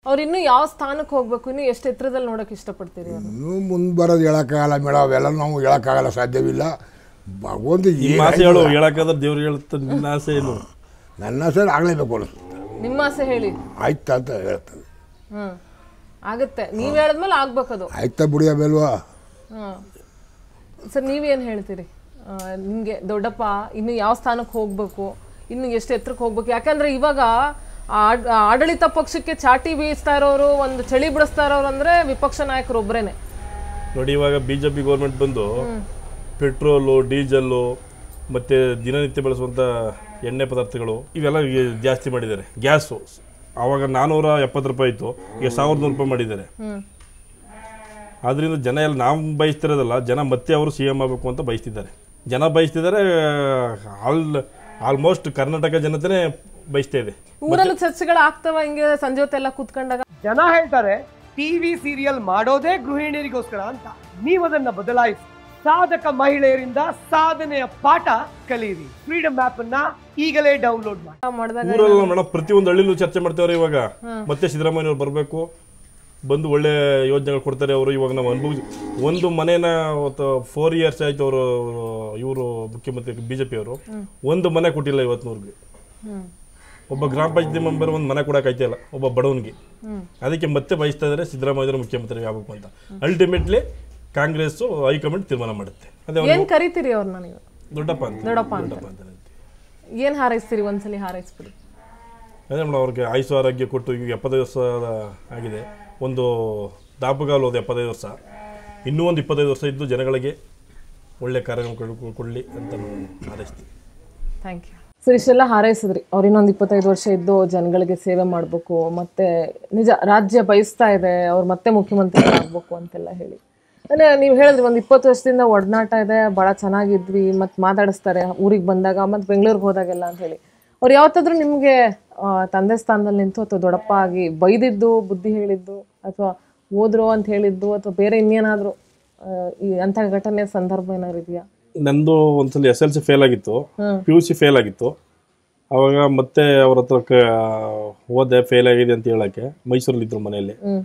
ಅವ್ರು ಇನ್ನೂ ಯಾವ ಸ್ಥಾನಕ್ಕೆ ಹೋಗ್ಬೇಕು ಇನ್ನು ಎಷ್ಟು ಎತ್ತರದಲ್ಲಿ ನೋಡಕ್ ಇಷ್ಟಪಡ್ತೀರಿ ಅವ್ರು ಇನ್ನೂ ಮುಂದೆ ಬರೋದು ಹೇಳೋಕ್ಕಾಗಲ್ಲ ಮೇಡಮ್ ಅವೆಲ್ಲ ನಾವು ಹೇಳೋಕ್ಕಾಗಲ್ಲ ಸಾಧ್ಯವಿಲ್ಲ ಭಗವಂತ ನಿಮ್ಮ ಆಸೆ ಹೇಳು ಹೇಳಕ್ಕಾದ್ರೆ ದೇವ್ರು ಹೇಳುತ್ತೆ ನಿನ್ನ ಆಸೆ ಏನು ನನ್ನ ಸರ್ ಆಗಲೇಬೇಕು ಅನಿಸ್ತು ನಿಮ್ಮ ಆಸೆ ಹೇಳಿ ಆಯ್ತಾ ಅಂತ ಹೇಳ್ತದೆ ಹ್ಮ್ ಆಗತ್ತೆ ನೀವ್ ಹೇಳಿದ್ಮೇಲೆ ಆಗ್ಬೇಕದು ಆಯ್ತಾ ಬಿಡಿ ಬೇಲ್ವಾ ಹ್ಮ್ ಸರ್ ನೀವೇನ್ ಹೇಳ್ತೀರಿ ಆ, ನಿಮ್ಗೆ ದೊಡ್ಡಪ್ಪ ಇನ್ನು ಯಾವ ಸ್ಥಾನಕ್ಕೆ ಹೋಗ್ಬೇಕು ಇನ್ನು ಎಷ್ಟು ಎತ್ತರಕ್ಕೆ ಹೋಗ್ಬೇಕು ಯಾಕಂದ್ರೆ ಇವಾಗ ಆಡ್- ಆಡಳಿತ ಪಕ್ಷಕ್ಕೆ ಚಾಟಿ ಬೀಸ್ತಾ ಇರೋರು ಒಂದು ಚಳಿ ಬಿಡಿಸ್ತಾ ಇರೋರು ಅಂದ್ರೆ ವಿಪಕ್ಷ ನಾಯಕರು ಒಬ್ರೇನೆ ನೋಡಿ ಇವಾಗ ಬಿ ಜೆ ಪಿ ಗೌರ್ಮೆಂಟ್ ಬಂದು ಪೆಟ್ರೋಲು ಡೀಸೆಲ್ಲು ಮತ್ತು ದಿನನಿತ್ಯ ಬಳಸುವಂಥ ಎಣ್ಣೆ ಪದಾರ್ಥಗಳು ಇವೆಲ್ಲ ಈಗ ಜಾಸ್ತಿ ಮಾಡಿದ್ದಾರೆ ಗ್ಯಾಸು ಆವಾಗ ನಾನ್ನೂರ ಎಪ್ಪತ್ತು ರೂಪಾಯಿ ಇತ್ತು ಈಗ ಸಾವಿರದ ನೂರು ರೂಪಾಯಿ ಮಾಡಿದ್ದಾರೆ ಹ್ಮ್ ಆದ್ದರಿಂದ ಜನ ಎಲ್ಲ ನಾವು ಬಯಸ್ತಿರೋದಲ್ಲ ಜನ ಮತ್ತೆ ಅವರು ಸಿ ಎಮ್ ಆಗಬೇಕು ಅಂತ ಬಯಸ್ತಿದ್ದಾರೆ ಜನ ಬಯಸ್ತಿದ್ದಾರೆ ಆಲ್ ಆಲ್ಮೋಸ್ಟ್ ಕರ್ನಾಟಕ ಜನತೆನೇ ಬಯಸ್ತಾ ಇದೆ ಊರಲ್ಲೂ ಚರ್ಚೆಗಳು ಆಗ್ತವ ಹಿಂಗೆ ಸಂಜೆ ಹೊತ್ತೆಲ್ಲ ಕೂತ್ಕೊಂಡಾಗ ಜನ ಹೇಳ್ತಾರೆ ಟಿವಿ ಸೀರಿಯಲ್ ಮಾಡೋದೇ ಗೃಹಿಣಿಯರಿಗೋಸ್ಕರ ಅಂತ ನೀವದನ್ನ ಬದಲಾಯಿಸಿ ಸಾಧಕ ಮಹಿಳೆಯರಿಂದ ಸಾಧನೆಯ ಪಾಠ ಕಲಿಯಿರಿ ಫ್ರೀಡಮ್ ಆಪ್ ಅನ್ನ ಈಗಲೇ ಡೌನ್ಲೋಡ್ ಮಾಡಿ ಮಾಡಿದಾಗ ಊರಲ್ಲ ಮೇಡಮ್ ಪ್ರತಿಯೊಂದು ಹಳ್ಳಿಲೂ ಚರ್ಚೆ ಮಾಡ್ತೇವ್ರೆ ಇವಾಗ ಮತ್ತೆ ಸಿದ್ದರಾಮಯ್ಯವ್ರು ಬರಬೇಕು ಬಂದು ಒಳ್ಳೆ ಯೋಜನೆಗಳು ಕೊಡ್ತಾರೆ ಅವರು ಇವಾಗ ನಾವು ಅನುಭವಿಸಿ ಒಂದು ಮನೇನ ಫೋರ್ ಇಯರ್ಸ್ ಆಯ್ತು ಅವರು ಇವರು ಮುಖ್ಯಮಂತ್ರಿ ಬಿ ಜೆ ಪಿಯವರು ಒಂದು ಮನೆ ಕೊಟ್ಟಿಲ್ಲ ಇವತ್ತಿನವ್ರಿಗೆ ಹ್ಮ್ ಒಬ್ಬ ಗ್ರಾಮ ಪಂಚಾಯತಿ ಮೆಂಬರ್ ಒಂದು ಮನೆ ಕೊಡೋಕೆ ಇಲ್ಲ ಒಬ್ಬ ಬಡವನಿಗೆ ಹ್ಮ್ ಅದಕ್ಕೆ ಮತ್ತೆ ಬಯಸ್ತಾ ಇದ್ದಾರೆ ಸಿದ್ದರಾಮಯ್ಯವರು ಮುಖ್ಯಮಂತ್ರಿ ಆಗಬೇಕು ಅಂತ ಅಲ್ಟಿಮೇಟ್ಲಿ ಕಾಂಗ್ರೆಸ್ ಹೈಕಮಾಂಡ್ ತೀರ್ಮಾನ ಮಾಡುತ್ತೆ ಅದೇ ಅವ್ರು ಏನ್ ಕರಿತೀರಿ ಅವ್ರನ್ನ ನೀವು ದೊಡ್ಡಪ್ಪ ಅಂತ ದೊಡ್ಡಪ್ಪ ಅಂತ ದೊಡ್ಡಪ್ಪ ಅಂತ ಹೇಳ್ತೀವಿ. ಏನ್ ಹಾರೈಸ್ತೀರಿ ಒಂದ್ಸಲಿ ಹಾರೈಸ್ಬಿಡಿ ಅದೇ ಮೇಡಮ್ ಅವ್ರಿಗೆ ಆಯುಷ್ ಆರೋಗ್ಯ ಕೊಟ್ಟು ಈಗ ಎಪ್ಪತ್ತೈದು ವರ್ಷ ಆಗಿದೆ ಒಂದು ದಾಪುಗಾಲು ಹೋದ ಎಪ್ಪತ್ತೈದು ವರ್ಷ ಇನ್ನೂ ಒಂದು ಇಪ್ಪತ್ತೈದು ವರ್ಷ ಇದ್ದು ಜನಗಳಿಗೆ ಒಳ್ಳೆ ಕಾರ್ಯಕ್ರಮ ಕೊಡಲಿ ಅಂತ ನಾವು ಹಾರೈಸ್ತೀವಿ ಥ್ಯಾಂಕ್ ಯು ಸರ್ ಇಷ್ಟೆಲ್ಲ ಹಾರೈಸಿದ್ರಿ ಅವ್ರು ಇನ್ನೊಂದು ಇಪ್ಪತ್ತೈದು ವರ್ಷ ಇದ್ದು ಜನಗಳಿಗೆ ಸೇವೆ ಮಾಡಬೇಕು ಮತ್ತೆ ನಿಜ ರಾಜ್ಯ ಬಯಸ್ತಾ ಇದೆ ಅವ್ರು ಮತ್ತೆ ಮುಖ್ಯಮಂತ್ರಿ ಆಗ್ಬೇಕು ಅಂತೆಲ್ಲ ಹೇಳಿ ಅಂದ್ರೆ ನೀವು ಹೇಳಿದ್ರಿ ಒಂದು ಇಪ್ಪತ್ತು ವರ್ಷದಿಂದ ಒಡನಾಟ ಇದೆ ಭಾಳ ಚೆನ್ನಾಗಿದ್ವಿ ಮತ್ತು ಮಾತಾಡಿಸ್ತಾರೆ ಊರಿಗೆ ಬಂದಾಗ ಮತ್ತು ಬೆಂಗಳೂರಿಗೆ ಹೋದಾಗೆಲ್ಲ ಅಂತ ಹೇಳಿ ಅವ್ರು ಯಾವತ್ತಾದ್ರೂ ನಿಮಗೆ ತಂದೆ ಸ್ಥಾನದಲ್ಲಿ ನಿಂತು ಅಥವಾ ದೊಡ್ಡಪ್ಪ ಆಗಿ ಬೈದಿದ್ದು ಬುದ್ಧಿ ಹೇಳಿದ್ದು ಅಥವಾ ಓದ್ರು ಅಂತ ಹೇಳಿದ್ದು ಅಥವಾ ಬೇರೆ ಇನ್ನೇನಾದರೂ ಈ ಅಂಥ ಘಟನೆ ಸಂದರ್ಭ ಏನಾದ್ರು ಇದೆಯಾ ನಂದು ಒಂದ್ಸಲ ಎಸ್ ಎಲ್ ಸಿ ಫೇಲ್ ಆಗಿತ್ತು ಹ್ಮ್. ಪಿ ಯು ಸಿ ಫೇಲ್ ಆಗಿತ್ತು ಅವಾಗ ಮತ್ತೆ ಅವ್ರ ಹತ್ರ ಕ ಓದೆ ಫೇಲ್ ಆಗಿದೆ ಅಂತ ಹೇಳಕ್ಕೆ ಮೈಸೂರಲ್ಲಿ ಇದ್ರು ಮನೆಯಲ್ಲಿ ಹ್ಮ್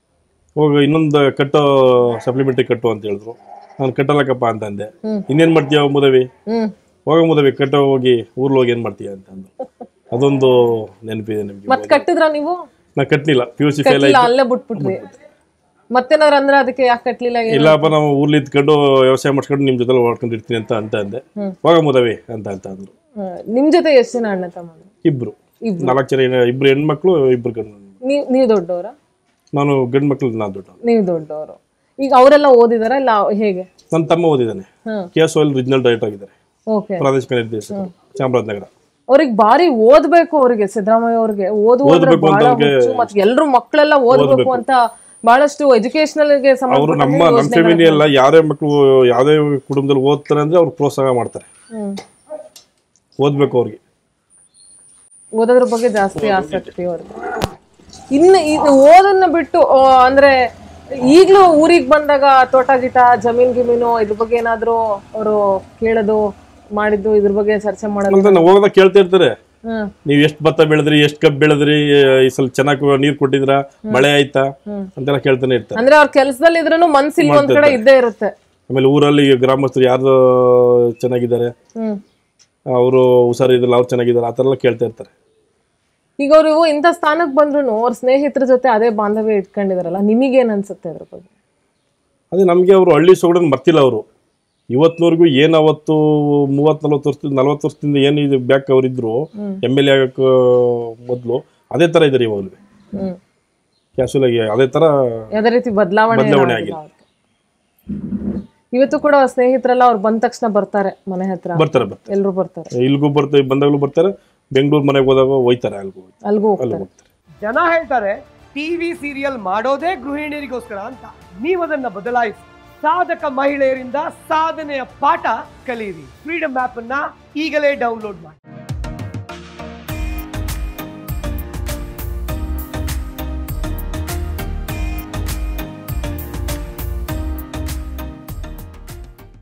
ಹೋಗ ಇನ್ನೊಂದು ಕಟ್ಟೋ ಸಪ್ಲಿಮೆಂಟ್ರಿ ಕಟ್ಟು ಅಂತ ಹೇಳಿದ್ರು ನಾನು ಕಟ್ಟಲಕ್ಕಪ್ಪ ಅಂತ ಅಂದೆ ಹ್ಮ್. ಇನ್ನೇನ್ ಮಾಡ್ತೀಯ ಮುದವಿ ಹ್ಮ್ ಹೋಗ ಮುದವಿ ಕಟ್ಟೋ ಹೋಗಿ ಊರ್ಲ್ ಹೋಗಿ ಏನ್ ಮಾಡ್ತೀಯ ಅಂತ ಅಂದ್ರು ಅದೊಂದು ನೆನಪಿದೆ ನಿಮ್ಗೆ ಮತ್ ಕಟ್ಟಿದ್ರ ನೀವು ನಾ ಕಟ್ಲಿಲ್ಲ ಪಿ ಯು ಸಿ ಫೇಲ್ ಕಟ್ಲಿಲ್ಲ ಆಯ್ತು ಅಲ್ಲೇ ಬಿಟ್ಬಿಟ್ರಿ ಮತ್ತೇನಾದ್ರು ಅಂದ್ರೆ ಅದಕ್ಕೆ ಯಾಕೆ ಕಟ್ಲಿಲ್ಲ ಏನು? ಇಲ್ಲಪ್ಪ ನಾವು ಊರ್ಲಿ ಇದ್ಕೊಂಡು ವ್ಯವಸಾಯ ಮಾಡ್ಕೊಂಡು ನಿಮ್ ಜೊತೆ ಓಡ್ಕೊಂಡಿರ್ತೀನಿ ಅಂತ ಅಂತ ಅಂದೆ ಹೋಗ ಮುದವಿ ಅಂತ ಅಂತ ಅಂದ್ರು ಹ, ನಿಮ್ ಜೊತೆ ಎಷ್ಟು ಜನ ಅಣ್ಣ ತಮ್ಮ ಇಬ್ರು ನಾಲ್ಕು ಜನ ಹೆಣ್ಣು- ಇಬ್ರು ಹೆಣ್ಮಕ್ಳು ಇಬ್ರು ಗಂಡು ನೀವ್ ನೀವ್ ದೊಡ್ಡವರ ನಾನು ಗಂಡು ಮಕ್ಳು ನಾ ದೊಡ್ಡ ನೀವ್ ದೊಡ್ಡವರು ಈಗ ಅವರೆಲ್ಲ ಓದಿದಾರ ಇಲ್ಲ ಹೇಗೆ ನನ್ನ ತಮ್ಮ ಓದಿದ್ದಾನೆ ಹ್ಮ್ ಕೆ ಎಸ್ ಓಲ್ ರಿಜಿನಲ್ ಡೈರೆಕ್ಟ್ ಆಗಿದ್ದಾರೆ ಓಕೆ ಪ್ರಾದೇಶಿಕ ನಿರ್ದೇಶಕರು ಚಾಮರಾಜನಗರ ಅವ್ರಿಗೆ ಬಾರಿ ಓದ್ಬೇಕು ಅವ್ರಿಗೆ ಸಿದ್ದರಾಮಯ್ಯ ಅವ್ರಿಗೆ ಓದುವ ಅಂದ್ರೆ ಓದ್ಬೇಕು ಅಂತ ಬಹಳ ಅವ್ರಿಗೆ- ಹುಚ್ಚು ಮತ್ತೆ ಎಲ್ರು ಮಕ್ಕಳೆಲ್ಲ ಓದ್ಬೇಕು ಅಂತ ಬಹಳಷ್ಟು ಎಜುಕೇಶನಲ್ ಗೆ ಅವರು ಸಂಬಂಧ ನಮ್ಮ ನಮ್ಮ ಫ್ಯಾಮಿಲಿ ಎಲ್ಲ ಯಾರೇ ಮಕ್ಕಳು ಯಾವುದೇ ಕುಟುಂಬದಲ್ಲಿ ಓದ್ತಾರೆ ಅಂದ್ರೆ ಅವ್ರು ಪ್ರೋತ್ಸಾಹ ಮಾಡ್ತಾರೆ ಹ್ಮ್ ಓದ್ಬೇಕು ಅವ್ರಿಗೆ ಓದೋದ್ರ ಬಗ್ಗೆ ಜಾಸ್ತಿ ಆಸಕ್ತಿ ಅವ್ರಿಗೆ ಇನ್ನು ಇದು ಓದನ್ನ ಬಿಟ್ಟು ಆ, ಅಂದ್ರೆ ಈಗ್ಲೂ ಊರಿಗೆ ಬಂದಾಗ ತೋಟ ಗೀಟ ಜಮೀನ್ ಗಿಮೀನು ಇದ್ರ ಬಗ್ಗೆ ಏನಾದ್ರು ಅವರು ಕೇಳೋದು ಮಾಡಿದ್ದು ಇದ್ರ ಬಗ್ಗೆ ಚರ್ಚೆ ಮಾಡೋದು ಅಂತ ನಾವು ಹೋಗದಾಗ ಕೇಳ್ತಾ ಇರ್ತಾರೆ ಹ್ಮ್ ನೀವು ಎಷ್ಟು ಭತ್ತ ಬೆಳೆದ್ರಿ ಎಷ್ಟು ಕಬ್ಬು ಬೆಳೆದ್ರಿ ಈ ಸಲ ಚೆನ್ನಾಗಿ ನೀರ್ ಕೊಟ್ಟಿದ್ರ ಮಳೆ ಆಯ್ತಾ ಅಂತೆಲ್ಲ ಕೇಳ್ತಾನೆ ಇರ್ತಾರೆ ಅಂದ್ರೆ ಅವ್ರ ಕೆಲ್ಸದಲ್ಲಿ ಇದ್ರೂ ಮನ್ಸಿಲ್ ಒಂದ್ ಕಡೆ ಇದ್ದೇ ಇರುತ್ತೆ ಆಮೇಲೆ ಊರಲ್ಲಿ ಗ್ರಾಮಸ್ಥರು ಯಾರು ಚೆನ್ನಾಗಿದ್ದಾರೆ ಹ್ಮ್ ಅವರು ಹುಷಾರಿದ್ರಲ್ಲ ಅವ್ರು ಚೆನ್ನಾಗಿದ್ದಾರೆ ಆ ಥರ ಎಲ್ಲ ಕೇಳ್ತಾ ಇರ್ತಾರೆ ಈಗ ಅವರು ಇಂಥ ಸ್ಥಾನಕ್ಕೆ ಬಂದ್ರು ಅವ್ರ ಸ್ನೇಹಿತರ ಜೊತೆ ಅದೇ ಬಾಂಧವ್ಯ ಇಟ್ಕೊಂಡಿದಾರಲ್ಲ ನಿಮಗೇನ್ ಅನ್ಸುತ್ತೆ ಅದ್ರ ಬಗ್ಗೆ ಅದೇ ನಮಗೆ ಅವರು ಹಳ್ಳಿ ಸೊಗಡನ್ನು ಮರ್ತಿಲ್ಲ ಅವರು ಇವತ್ತಿನವರೆಗೂ ಏನು ಅವತ್ತು ಮೂವತ್ತು ನಲ್ವತ್ತು ವರ್ಷದಿಂದ ನಲ್ವತ್ತು ವರ್ಷದಿಂದ ಏನು ಇದು ಬ್ಯಾಕ್ ಅವರಿದ್ರು ಎಮ್ ಎಲ್ ಎ ಆಗಕ್ಕೆ ಮೊದಲು ಅದೇ ಥರ ಇದ್ದಾರೆ ಇವಾಗಲೂ ಹ್ಮ್ ಕ್ಯಾಶುವಲ್ ಆಗಿ ಅದೇ ಥರ ಯಾವ್ದೇ ರೀತಿ ಬದಲಾವಣೆ ಬದಲಾವಣೆ ಏನಾಗಿಲ್ಲ ಅವ್ರಿಗೆ. ಇವತ್ತು ಕೂಡ ಅವ್ರ ಸ್ನೇಹಿತರೆಲ್ಲ ಅವ್ರು ಬಂದ ತಕ್ಷಣ ಬರ್ತಾರೆ ಮನೆ ಹತ್ರ ಬರ್ತಾರೆ ಬರ್ತಾರೆ ಎಲ್ರು ಬರ್ತಾರೆ ಇಲ್ಗೂ ಬರ್ತಾರೆ ಬಂದಾಗಲೂ ಬರ್ತಾರೆ ಬೆಂಗಳೂರು ಮನೆಗೆ ಹೋದಾಗ ಹೋಯ್ತಾರೆ ಅಲ್ಗೂ ಅಲ್ಗೂ ಅಲ್ಲಿ ಹೋಗ್ತಾರೆ ಹೋಗ್ತಾರೆ ಜನ ಹೇಳ್ತಾರೆ ಟಿವಿ ಸೀರಿಯಲ್ ಮಾಡೋದೇ ಗೃಹಿಣಿಯರಿಗೋಸ್ಕರ ಅಂತ ನೀವದನ್ನ ಬದಲಾಯಿಸಿ ಸಾಧಕ ಮಹಿಳೆಯರಿಂದ ಸಾಧನೆಯ ಪಾಠ ಕಲಿಯಿರಿ ಫ್ರೀಡಮ್ ಆಪ್ ಅನ್ನ ಈಗಲೇ ಡೌನ್ಲೋಡ್ ಮಾಡಿ